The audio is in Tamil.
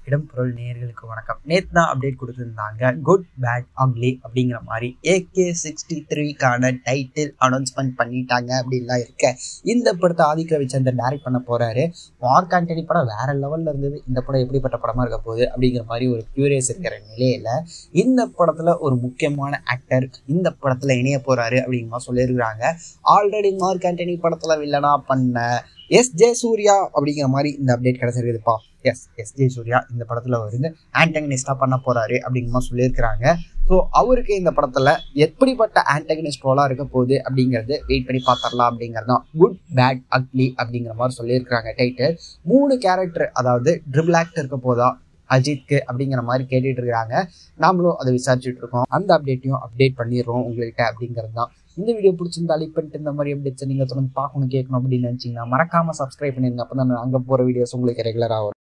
இடம் பொருள் நேயர்களுக்கு வணக்கம் நேற்று தான் அப்டேட் கொடுத்துருந்தாங்க குட் பேட் அக்லி அப்படிங்கிற மாதிரி ஏகே சிக்ஸ்டி த்ரீக்கான டைட்டில் அனௌன்ஸ்மெண்ட் பண்ணிட்டாங்க அப்படின்லாம் இருக்க இந்த படத்தை ஆதிக்க ரவிச்சந்தர் டைரக்ட் பண்ண போறாரு மார்க் ஆண்டனி படம் வேற லெவல்ல இருந்தது இந்த படம் எப்படிப்பட்ட படமா இருக்க போகுது அப்படிங்கிற மாதிரி ஒரு கியூரியஸ் இருக்கிற நிலையில இந்த படத்துல ஒரு முக்கியமான ஆக்டர் இந்த படத்துல இணைய போறாரு அப்படிங்கிற மாதிரி சொல்லியிருக்கிறாங்க ஆல்ரெடி மார்க் ஆண்டனி படத்துல வில்லனா பண்ண எஸ் ஜே சூர்யா அப்படிங்கிற மாதிரி இந்த அப்டேட் கிடைச்சிருக்குதுப்பா எஸ் எஸ் ஜே சூர்யா இந்த படத்தில் வந்து ஆண்டகனிஸ்டாக பண்ண போகிறாரு அப்படிங்கிற மாதிரி சொல்லியிருக்கிறாங்க ஸோ அவருக்கு இந்த படத்தில் எப்படிப்பட்ட ஆண்டகனிஸ்ட் ரோலாக இருக்க போகுது அப்படிங்கிறது வெயிட் பண்ணி பார்த்துடலாம் அப்படிங்கிறது தான் குட் பேட் அக்லி அப்படிங்கிற மாதிரி சொல்லியிருக்கிறாங்க டைட்டில் மூணு கேரக்டர் அதாவது ட்ரிபிள் ஆக்ட் இருக்க போதா அஜித்க்கு அப்படிங்கிற மாதிரி கேட்டுட்டு இருக்காங்க நாமளும் அதை விசாரிச்சுட்டு இருக்கோம் அந்த அப்டேட்டையும் அப்டேட் பண்ணிடுறோம் உங்கள்கிட்ட அப்படிங்கிறது தான் இந்த வீடியோ பிடிச்சிருந்தா லைக் பண்ணிட்டு இந்த மாதிரி அப்டேட்ஸ் நீங்கள் தொடர்ந்து பார்க்கணும் கேட்கணும் அப்படின்னு நினச்சிங்கன்னா மறக்காமல் சப்ஸ்கிரைப் பண்ணிருங்க அப்போ தான் அங்கே போகிற வீடியோஸ் உங்களுக்கு ரெகுலராக வரும்